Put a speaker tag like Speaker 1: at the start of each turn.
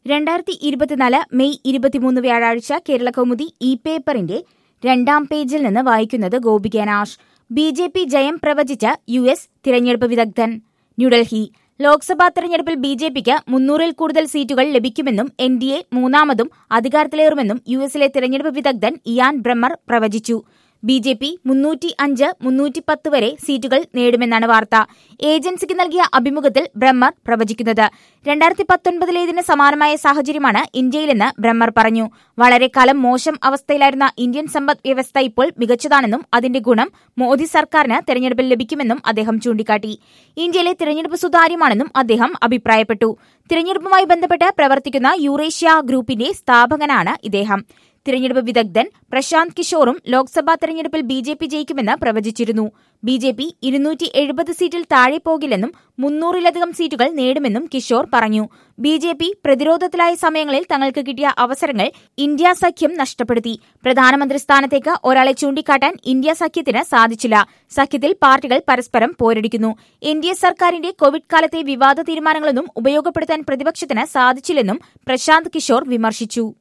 Speaker 1: രണ്ടായിരത്തി ഇരുപത്തിനാല് മെയ് ഇരുപത്തിമൂന്ന് വ്യാഴാഴ്ച കേരള കൗമുദി ഇ പേപ്പറിന്റെ രണ്ടാം പേജിൽ നിന്ന് വായിക്കുന്നത് Gopika Nash B J P ജയം പ്രവചിച്ച യു എസ് തിരഞ്ഞെടുപ്പ് വിദഗ്ധൻ ന്യൂഡൽഹി ലോക്സഭാ തെരഞ്ഞെടുപ്പിൽ ബി ജെ പിക്ക് മുന്നൂറിൽ കൂടുതൽ സീറ്റുകൾ ലഭിക്കുമെന്നും എൻ ഡി എ മൂന്നാമതും അധികാരത്തിലേറുമെന്നും യു എസിലെ തിരഞ്ഞെടുപ്പ് വിദഗ്ധൻ ഇയാൻ ബ്രമ്മർ പ്രവചിച്ചു ബി ജെ പി മുന്നൂറ്റി അഞ്ച് മുന്നൂറ്റി പത്ത് വരെ സീറ്റുകൾ നേടുമെന്നാണ് വാർത്ത ഏജൻസിക്ക് നൽകിയ അഭിമുഖത്തിൽ ബ്രഹ്മർ പ്രവചിക്കുന്നത് രണ്ടായിരത്തി പത്തൊൻപതിലേതിന് സമാനമായ സാഹചര്യമാണ് ഇന്ത്യയിലെന്ന് ബ്രഹ്മർ പറഞ്ഞു വളരെ കാലം മോശം അവസ്ഥയിലായിരുന്ന ഇന്ത്യൻ സമ്പദ് വ്യവസ്ഥ ഇപ്പോൾ മികച്ചതാണെന്നും അതിന്റെ ഗുണം മോദി സർക്കാരിന് തെരഞ്ഞെടുപ്പിൽ ലഭിക്കുമെന്നും അദ്ദേഹം ചൂണ്ടിക്കാട്ടി ഇന്ത്യയിലെ തിരഞ്ഞെടുപ്പ് സുതാര്യമാണെന്നും അദ്ദേഹം അഭിപ്രായപ്പെട്ടു തിരഞ്ഞെടുപ്പുമായി ബന്ധപ്പെട്ട് പ്രവർത്തിക്കുന്ന യൂറേഷ്യ ഗ്രൂപ്പിന്റെ സ്ഥാപകനാണ് ഇദ്ദേഹം തിരഞ്ഞെടുപ്പ് വിദഗ്ധൻ പ്രശാന്ത് കിഷോറും ലോക്സഭാ തെരഞ്ഞെടുപ്പിൽ ബി ജെ പി ജയിക്കുമെന്ന് പ്രവചിച്ചിരുന്നു ബി ജെ പി ഇരുന്നൂറ്റി എഴുപത് സീറ്റിൽ താഴെ പോകില്ലെന്നും മുന്നൂറിലധികം സീറ്റുകൾ നേടുമെന്നും കിഷോർ പറഞ്ഞു ബി ജെ പി പ്രതിരോധത്തിലായ സമയങ്ങളിൽ തങ്ങൾക്ക് കിട്ടിയ അവസരങ്ങൾ ഇന്ത്യ സഖ്യം നഷ്ടപ്പെടുത്തി പ്രധാനമന്ത്രി സ്ഥാനത്തേക്ക് ഒരാളെ ചൂണ്ടിക്കാട്ടാൻ ഇന്ത്യ സഖ്യത്തിന് സാധിച്ചില്ല സഖ്യത്തിൽ പാർട്ടികൾ പരസ്പരം പോരടിക്കുന്നു എൻ ഡി എ സർക്കാരിന്റെ കോവിഡ് കാലത്തെ വിവാദ തീരുമാനങ്ങളൊന്നും ഉപയോഗപ്പെടുത്താൻ പ്രതിപക്ഷത്തിന് സാധിച്ചില്ലെന്നും പ്രശാന്ത് കിഷോർ വിമർശിച്ചു